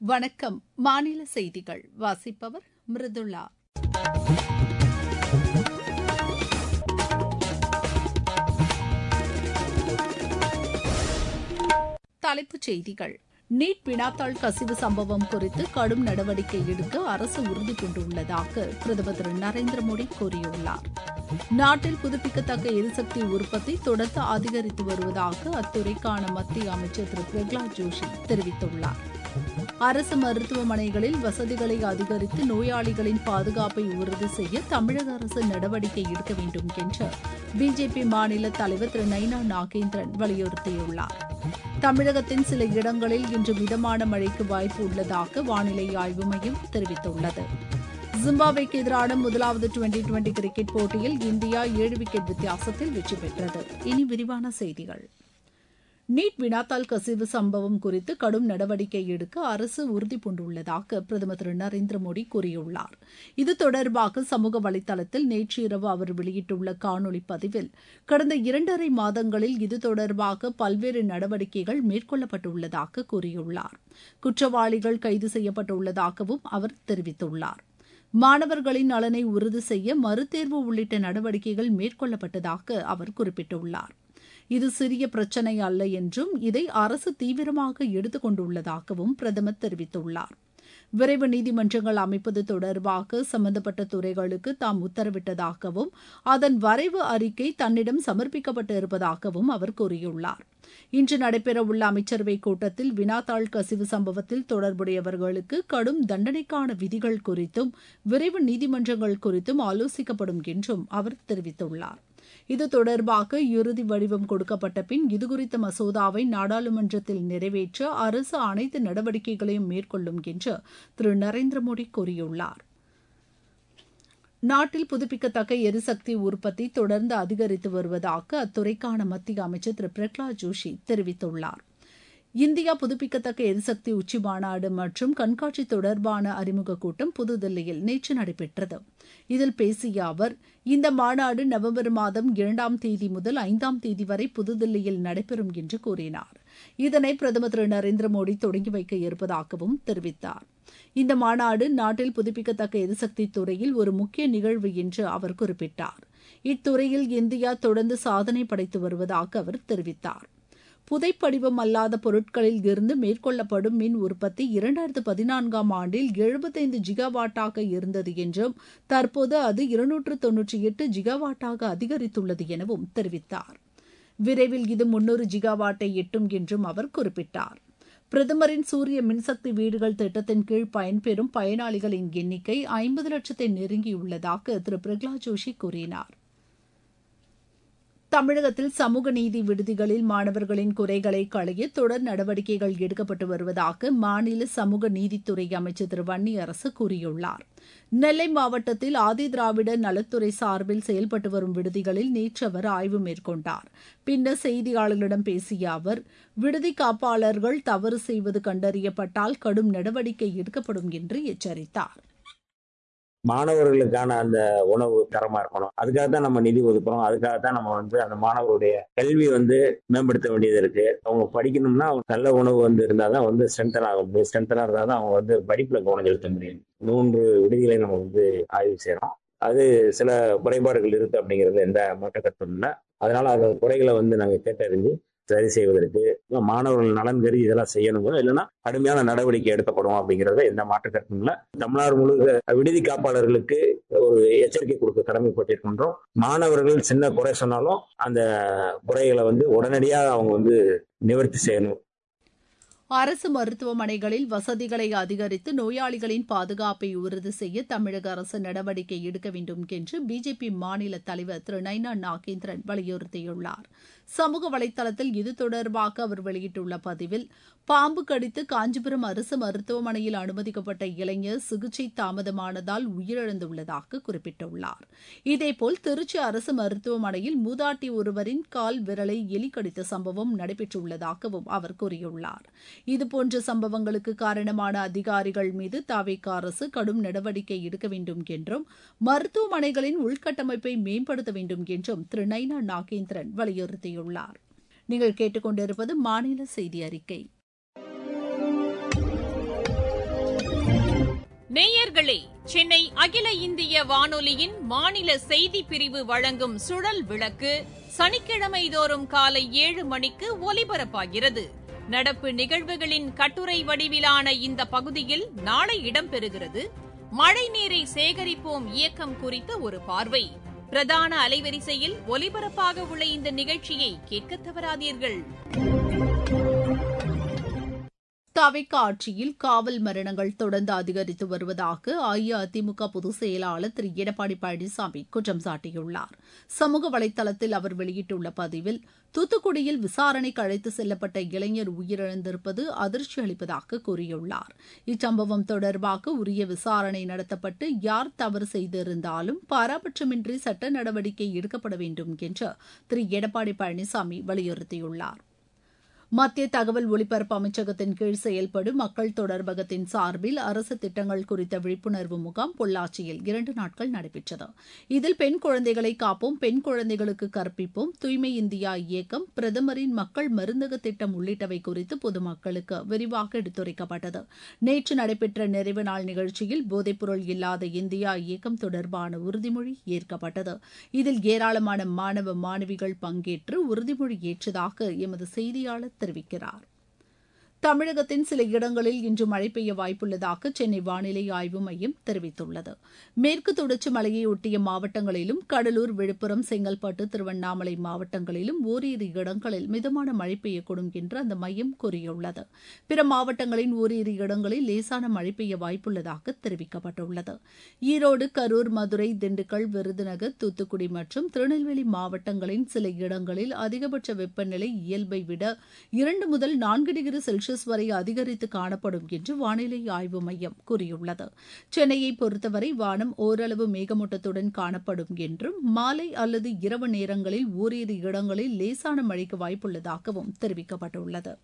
வணக்கம் மாநில செய்திகள் வாசிப்பவர் மிருதுளா தலைப்புச் செய்திகள் நீட் வினாத்தாள் கசிவு சம்பவம் குறித்து கடும் நடவடிக்கை எடுக்க அரசு உறுதி பூண்டுள்ளதாக பிரதமர் திரு நரேந்திர மோடி கூறியுள்ளார் நாட்டில் புதுப்பிக்கத்தக்க எரிசக்தி உற்பத்தி தொடர்ந்து அதிகரித்து வருவதாக அத்துறைக்கான மத்திய அமைச்சர் திரு பிரகலாத் ஜோஷி தெரிவித்துள்ளார் அரசு மருத்துவமனைகளில் வசதிகளை அதிகரித்து நோயாளிகளின் பாதுகாப்பை உறுதி செய்ய தமிழக அரசு நடவடிக்கை எடுக்க வேண்டும் என்று பிஜேபி மாநில தலைவர் திரு நைனா நாகேந்திரன் வலியுறுத்தியுள்ளார் தமிழகத்தின் சில இடங்களில் இன்று மிதமான மழைக்கு வாய்ப்பு உள்ளதாக வானிலை ஆய்வு மையம் தெரிவித்துள்ளது ஜிம்பாப்வேக்கு எதிரான முதலாவது டுவெண்டி டுவெண்டி கிரிக்கெட் போட்டியில் இந்தியா ஏழு விக்கெட் வித்தியாசத்தில் வெற்றி பெற்றது இனி விரிவான செய்திகள் நீட் வினாத்தாள் கசிவு சம்பவம் குறித்து கடும் நடவடிக்கை எடுக்க அரசு உறுதி பூண்டுள்ளதாக பிரதமர் திரு நரேந்திர மோடி கூறியுள்ளார் இது தொடர்பாக சமூக வலைதளத்தில் நேற்று இரவு அவர் வெளியிட்டுள்ள காணொலி பதிவில் கடந்த இரண்டரை மாதங்களில் இது தொடர்பாக பல்வேறு நடவடிக்கைகள் மேற்கொள்ளப்பட்டுள்ளதாக கூறியுள்ளார் குற்றவாளிகள் கைது செய்யப்பட்டுள்ளதாகவும் அவர் தெரிவித்துள்ளார் மாணவர்களின் நலனை உறுதி செய்ய மறுதேர்வு உள்ளிட்ட நடவடிக்கைகள் மேற்கொள்ளப்பட்டதாக அவர் குறிப்பிட்டுள்ளார் இது சிறிய பிரச்சினை அல்ல என்றும் இதை அரசு தீவிரமாக எடுத்துக் கொண்டுள்ளதாகவும் பிரதமர் தெரிவித்துள்ளார் விரைவு நீதிமன்றங்கள் அமைப்பது தொடர்பாக சம்பந்தப்பட்ட துறைகளுக்கு தாம் உத்தரவிட்டதாகவும் அதன் வரைவு அறிக்கை தன்னிடம் சமர்ப்பிக்கப்பட்டு இருப்பதாகவும் அவர் கூறியுள்ளார் இன்று நடைபெறவுள்ள அமைச்சரவைக் கூட்டத்தில் வினாத்தாள் கசிவு சம்பவத்தில் தொடர்புடையவர்களுக்கு கடும் தண்டனைக்கான விதிகள் குறித்தும் விரைவு நீதிமன்றங்கள் குறித்தும் ஆலோசிக்கப்படும் என்றும் அவர் தெரிவித்துள்ளார் இது தொடர்பாக இறுதி வடிவம் கொடுக்கப்பட்ட பின் இதுகுறித்த மசோதாவை நாடாளுமன்றத்தில் நிறைவேற்ற அரசு அனைத்து நடவடிக்கைகளையும் மேற்கொள்ளும் என்று திரு நரேந்திர மோடி கூறியுள்ளார் நாட்டில் புதுப்பிக்கத்தக்க எரிசக்தி உற்பத்தி தொடர்ந்து அதிகரித்து வருவதாக அத்துறைக்கான மத்திய அமைச்சர் திரு பிரகலாத் ஜோஷி தெரிவித்துள்ளார் இந்தியா புதுப்பிக்கத்தக்க எரிசக்தி உச்சி மாநாடு மற்றும் கண்காட்சி தொடர்பான அறிமுக கூட்டம் புதுதில்லியில் நேற்று நடைபெற்றது இதில் பேசிய அவர் இந்த மாநாடு நவம்பர் மாதம் இரண்டாம் தேதி முதல் ஐந்தாம் தேதி வரை புதுதில்லியில் நடைபெறும் என்று கூறினார் இதனை பிரதமர் திரு நரேந்திர மோடி தொடங்கி வைக்க இருப்பதாகவும் தெரிவித்தார் இந்த மாநாடு நாட்டில் புதுப்பிக்கத்தக்க எரிசக்தி துறையில் ஒரு முக்கிய நிகழ்வு என்று அவர் குறிப்பிட்டார் இத்துறையில் இந்தியா தொடர்ந்து சாதனை படைத்து வருவதாக அவர் தெரிவித்தார் புதைப்படிவம் அல்லாத பொருட்களில் இருந்து மேற்கொள்ளப்படும் மின் உற்பத்தி இரண்டாயிரத்து பதினான்காம் ஆண்டில் எழுபத்தைந்து ஜிகாவாட்டாக இருந்தது என்றும் தற்போது அது இருநூற்று தொன்னூற்றி எட்டு ஜிகாவாட்டாக அதிகரித்துள்ளது எனவும் தெரிவித்தார் விரைவில் இது முன்னூறு ஜிகாவாட்டை எட்டும் என்றும் அவர் குறிப்பிட்டார் பிரதமரின் சூரிய மின்சக்தி வீடுகள் திட்டத்தின் கீழ் பயன்பெறும் பயனாளிகளின் எண்ணிக்கை ஐம்பது லட்சத்தை நெருங்கியுள்ளதாக திரு பிரகலாத் ஜோஷி கூறினார் தமிழகத்தில் சமூக நீதி விடுதிகளில் மாணவர்களின் குறைகளை களைய தொடர் நடவடிக்கைகள் எடுக்கப்பட்டு வருவதாக மாநில சமூக நீதித்துறை அமைச்சர் திரு வன்னியரசு கூறியுள்ளார் நெல்லை மாவட்டத்தில் ஆதி திராவிட நலத்துறை சார்பில் செயல்பட்டு வரும் விடுதிகளில் நேற்று அவர் ஆய்வு மேற்கொண்டார் பின்னர் செய்தியாளர்களிடம் பேசிய அவர் விடுதி காப்பாளர்கள் தவறு செய்வது கண்டறியப்பட்டால் கடும் நடவடிக்கை எடுக்கப்படும் என்று எச்சரித்தார் மாணவர்களுக்கான அந்த உணவு தரமா இருக்கணும் அதுக்காக தான் நம்ம நிதி ஒதுக்குறோம் அதுக்காக தான் நம்ம வந்து அந்த மாணவருடைய கல்வி வந்து மேம்படுத்த வேண்டியது இருக்கு அவங்க படிக்கணும்னா அவங்க நல்ல உணவு வந்து இருந்தால் தான் வந்து ஸ்ட்ரென்தன் ஆக முடியும் ஸ்ட்ரென்தனாக இருந்தால் தான் அவங்க வந்து படிப்புல கவனம் செலுத்த முடியும் மூன்று விடுதிகளை நம்ம வந்து ஆய்வு செய்யறோம் அது சில குறைபாடுகள் இருக்கு அப்படிங்கிறது எந்த மாற்ற கருத்தும் இல்லை அதனால அந்த குறைகளை வந்து நாங்கள் கேட்டறிஞ்சு சரி செய்வதற்கு மாணவர்கள் நலன் கருதி இதெல்லாம் செய்யணுங்க இல்லைன்னா கடுமையான நடவடிக்கை எடுக்கப்படும் அப்படிங்கிறத எந்த மாற்று கருத்தும் இல்லை தமிழ்நாடு முழுக்க விடுதி காப்பாளர்களுக்கு ஒரு எச்சரிக்கை கொடுக்க கடமைப்பட்டிருக்கின்றோம் மாணவர்கள் சின்ன குறை சொன்னாலும் அந்த குறைகளை வந்து உடனடியாக அவங்க வந்து நிவர்த்தி செய்யணும் அரசு மருத்துவமனைகளில் வசதிகளை அதிகரித்து நோயாளிகளின் பாதுகாப்பை உறுதி செய்ய தமிழக அரசு நடவடிக்கை எடுக்க வேண்டும் என்று பிஜேபி மாநில தலைவர் திரு நைனா நாகேந்திரன் வலியுறுத்தியுள்ளார் சமூக வலைதளத்தில் இது தொடர்பாக அவர் வெளியிட்டுள்ள பதிவில் பாம்பு கடித்து காஞ்சிபுரம் அரசு மருத்துவமனையில் அனுமதிக்கப்பட்ட இளைஞர் சிகிச்சை தாமதமானதால் உயிரிழந்துள்ளதாக குறிப்பிட்டுள்ளார் இதேபோல் திருச்சி அரசு மருத்துவமனையில் மூதாட்டி ஒருவரின் கால் விரலை எலி கடித்த சம்பவம் நடைபெற்றுள்ளதாகவும் அவர் கூறியுள்ளார் இதுபோன்ற சம்பவங்களுக்கு காரணமான அதிகாரிகள் மீது தாவேக அரசு கடும் நடவடிக்கை எடுக்க வேண்டும் என்றும் மருத்துவமனைகளின் உள்கட்டமைப்பை மேம்படுத்த வேண்டும் என்றும் திரு நைனா நாகேந்திரன் வலியுறுத்தியுள்ளார் நீங்கள் கேட்டுக்கொண்டிருப்பது மாநில செய்தி அறிக்கை நேயர்களே சென்னை அகில இந்திய வானொலியின் மாநில செய்தி பிரிவு வழங்கும் சுழல் விளக்கு சனிக்கிழமை தோறும் காலை ஏழு மணிக்கு ஒலிபரப்பாகிறது நடப்பு நிகழ்வுகளின் கட்டுரை வடிவிலான இந்த பகுதியில் நாளை இடம்பெறுகிறது மழை நீரை சேகரிப்போம் இயக்கம் குறித்த ஒரு பார்வை பிரதான அலைவரிசையில் ஒலிபரப்பாக உள்ள இந்த நிகழ்ச்சியை கேட்க தவறாதீர்கள் தவிக்க ஆட்சியில் காவல் மரணங்கள் தொடர்ந்து அதிகரித்து வருவதாக அஇஅதிமுக பொதுச் செயலாளர் திரு எடப்பாடி பழனிசாமி குற்றம் சாட்டியுள்ளார் சமூக வலைதளத்தில் அவர் வெளியிட்டுள்ள பதிவில் தூத்துக்குடியில் விசாரணைக்கு அழைத்து செல்லப்பட்ட இளைஞர் உயிரிழந்திருப்பது அதிர்ச்சி அளிப்பதாக கூறியுள்ளார் இச்சம்பவம் தொடர்பாக உரிய விசாரணை நடத்தப்பட்டு யார் தவறு செய்திருந்தாலும் பாராபட்சமின்றி சட்ட நடவடிக்கை எடுக்கப்பட வேண்டும் என்று திரு எடப்பாடி பழனிசாமி வலியுறுத்தியுள்ளார் மத்திய தகவல் ஒலிபரப்பு அமைச்சகத்தின் கீழ் செயல்படும் மக்கள் தொடர்பகத்தின் சார்பில் அரசு திட்டங்கள் குறித்த விழிப்புணர்வு முகாம் பொள்ளாச்சியில் இரண்டு நாட்கள் நடைபெற்றது இதில் பெண் குழந்தைகளை காப்போம் பெண் குழந்தைகளுக்கு கற்பிப்போம் தூய்மை இந்தியா இயக்கம் பிரதமரின் மக்கள் மருந்தக திட்டம் உள்ளிட்டவை குறித்து பொதுமக்களுக்கு விரிவாக எடுத்துரைக்கப்பட்டது நேற்று நடைபெற்ற நிறைவு நாள் நிகழ்ச்சியில் போதைப்பொருள் இல்லாத இந்தியா இயக்கம் தொடர்பான உறுதிமொழி ஏற்கப்பட்டது இதில் ஏராளமான மாணவ மாணவிகள் பங்கேற்று உறுதிமொழி ஏற்றதாக எமது செய்தியாளர் தெரிவிக்கிறார் தமிழகத்தின் சில இடங்களில் இன்று மழை பெய்ய வாய்ப்புள்ளதாக சென்னை வானிலை ஆய்வு மையம் தெரிவித்துள்ளது மேற்கு தொடர்ச்சி மலையை ஒட்டிய மாவட்டங்களிலும் கடலூர் விழுப்புரம் செங்கல்பட்டு திருவண்ணாமலை மாவட்டங்களிலும் ஓரிரு இடங்களில் மிதமான மழை பெய்யக்கூடும் என்று அந்த மையம் கூறியுள்ளது பிற மாவட்டங்களின் ஓரிரு இடங்களில் லேசான மழை பெய்ய வாய்ப்புள்ளதாக தெரிவிக்கப்பட்டுள்ளது ஈரோடு கரூர் மதுரை திண்டுக்கல் விருதுநகர் தூத்துக்குடி மற்றும் திருநெல்வேலி மாவட்டங்களின் சில இடங்களில் அதிகபட்ச வெப்பநிலை இயல்பை விட இரண்டு முதல் நான்கு டிகிரி செல்சியஸ் வரை அதிகரித்து காணப்படும் என்று வானிலை ஆய்வு மையம் கூறியுள்ளது சென்னையை பொறுத்தவரை வானம் ஓரளவு மேகமூட்டத்துடன் காணப்படும் என்றும் மாலை அல்லது இரவு நேரங்களில் ஓரிரு இடங்களில் லேசான மழைக்கு வாய்ப்புள்ளதாகவும் தெரிவிக்கப்பட்டுள்ளது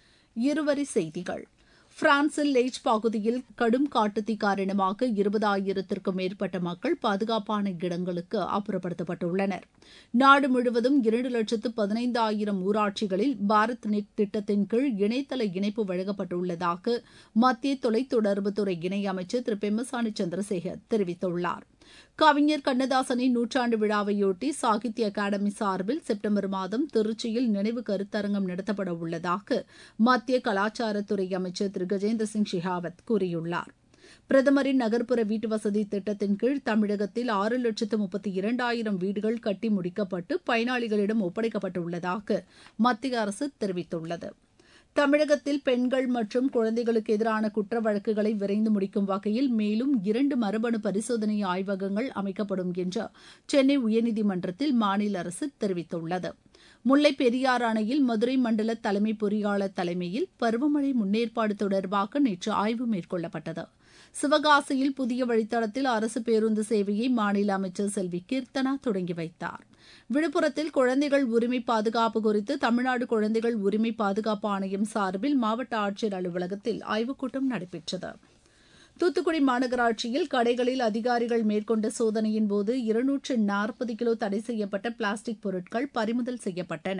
இருவரி செய்திகள் பிரான்சில் லேஜ் பகுதியில் கடும் காட்டுத்தீ காரணமாக இருபதாயிரத்திற்கும் மேற்பட்ட மக்கள் பாதுகாப்பான இடங்களுக்கு அப்புறப்படுத்தப்பட்டுள்ளனர் நாடு முழுவதும் இரண்டு லட்சத்து பதினைந்தாயிரம் ஊராட்சிகளில் பாரத் நெட் திட்டத்தின் கீழ் இணையதள இணைப்பு வழங்கப்பட்டுள்ளதாக மத்திய தொலைத்தொடர்புத்துறை இணையமைச்சர் திரு பெம்மசானி சந்திரசேகர் தெரிவித்துள்ளார் கவிஞர் கண்ணதாசனின் நூற்றாண்டு விழாவையொட்டி சாகித்ய அகாடமி சார்பில் செப்டம்பர் மாதம் திருச்சியில் நினைவு கருத்தரங்கம் நடத்தப்பட உள்ளதாக மத்திய கலாச்சாரத்துறை அமைச்சர் திரு கஜேந்திர சிங் ஷெகாவத் கூறியுள்ளார் பிரதமரின் நகர்ப்புற வீட்டு வசதி திட்டத்தின் கீழ் தமிழகத்தில் ஆறு லட்சத்து முப்பத்தி இரண்டாயிரம் வீடுகள் கட்டி முடிக்கப்பட்டு பயனாளிகளிடம் ஒப்படைக்கப்பட்டுள்ளதாக மத்திய அரசு தெரிவித்துள்ளது தமிழகத்தில் பெண்கள் மற்றும் குழந்தைகளுக்கு எதிரான குற்ற வழக்குகளை விரைந்து முடிக்கும் வகையில் மேலும் இரண்டு மரபணு பரிசோதனை ஆய்வகங்கள் அமைக்கப்படும் என்று சென்னை உயர்நீதிமன்றத்தில் மாநில அரசு தெரிவித்துள்ளது முல்லை பெரியாறு அணையில் மதுரை மண்டல தலைமை பொறியாளர் தலைமையில் பருவமழை முன்னேற்பாடு தொடர்பாக நேற்று ஆய்வு மேற்கொள்ளப்பட்டது சிவகாசியில் புதிய வழித்தடத்தில் அரசு பேருந்து சேவையை மாநில அமைச்சர் செல்வி கீர்த்தனா தொடங்கி வைத்தார் விழுப்புரத்தில் குழந்தைகள் உரிமை பாதுகாப்பு குறித்து தமிழ்நாடு குழந்தைகள் உரிமை பாதுகாப்பு ஆணையம் சார்பில் மாவட்ட ஆட்சியர் அலுவலகத்தில் ஆய்வுக் கூட்டம் நடைபெற்றது தூத்துக்குடி மாநகராட்சியில் கடைகளில் அதிகாரிகள் மேற்கொண்ட சோதனையின் போது இருநூற்று நாற்பது கிலோ தடை செய்யப்பட்ட பிளாஸ்டிக் பொருட்கள் பறிமுதல் செய்யப்பட்டன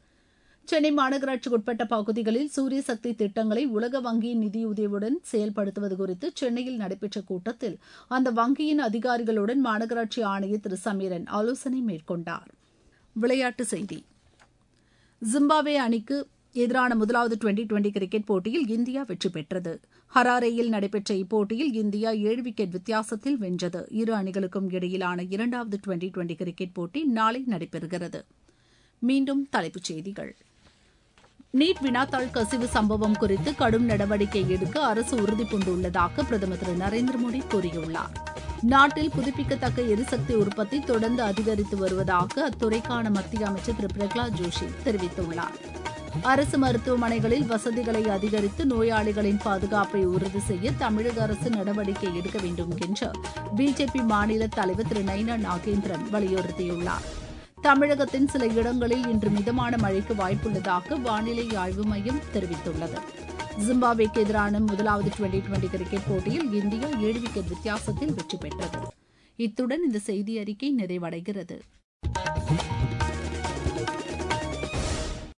சென்னை மாநகராட்சிக்குட்பட்ட பகுதிகளில் சூரிய சக்தி திட்டங்களை உலக வங்கியின் நிதியுதவியுடன் செயல்படுத்துவது குறித்து சென்னையில் நடைபெற்ற கூட்டத்தில் அந்த வங்கியின் அதிகாரிகளுடன் மாநகராட்சி ஆணையர் திரு சமீரன் ஆலோசனை மேற்கொண்டார் விளையாட்டுச் செய்தி ஜிம்பாப்வே அணிக்கு எதிரான முதலாவது டுவெண்டி டுவெண்டி கிரிக்கெட் போட்டியில் இந்தியா வெற்றி பெற்றது ஹராரேயில் நடைபெற்ற இப்போட்டியில் இந்தியா ஏழு விக்கெட் வித்தியாசத்தில் வென்றது இரு அணிகளுக்கும் இடையிலான இரண்டாவது டுவெண்டி டுவெண்டி கிரிக்கெட் போட்டி நாளை நடைபெறுகிறது மீண்டும் தலைப்புச் செய்திகள் நீட் வினாத்தாள் கசிவு சம்பவம் குறித்து கடும் நடவடிக்கை எடுக்க அரசு உறுதிபூண்டுள்ளதாக பிரதமர் திரு நரேந்திர மோடி கூறியுள்ளார் நாட்டில் புதுப்பிக்கத்தக்க எரிசக்தி உற்பத்தி தொடர்ந்து அதிகரித்து வருவதாக அத்துறைக்கான மத்திய அமைச்சர் திரு பிரகலாத் ஜோஷி தெரிவித்துள்ளார் அரசு மருத்துவமனைகளில் வசதிகளை அதிகரித்து நோயாளிகளின் பாதுகாப்பை உறுதி செய்ய தமிழக அரசு நடவடிக்கை எடுக்க வேண்டும் என்று பிஜேபி மாநில தலைவர் திரு நைனா நாகேந்திரன் வலியுறுத்தியுள்ளார் தமிழகத்தின் சில இடங்களில் இன்று மிதமான மழைக்கு வாய்ப்புள்ளதாக வானிலை ஆய்வு மையம் தெரிவித்துள்ளது ஜிம்பாப்வேக்கு எதிரான முதலாவது டுவெண்டி டுவெண்டி கிரிக்கெட் போட்டியில் இந்தியா ஏழு விக்கெட் வித்தியாசத்தில் வெற்றி பெற்றது இத்துடன் இந்த செய்தி அறிக்கை நிறைவடைகிறது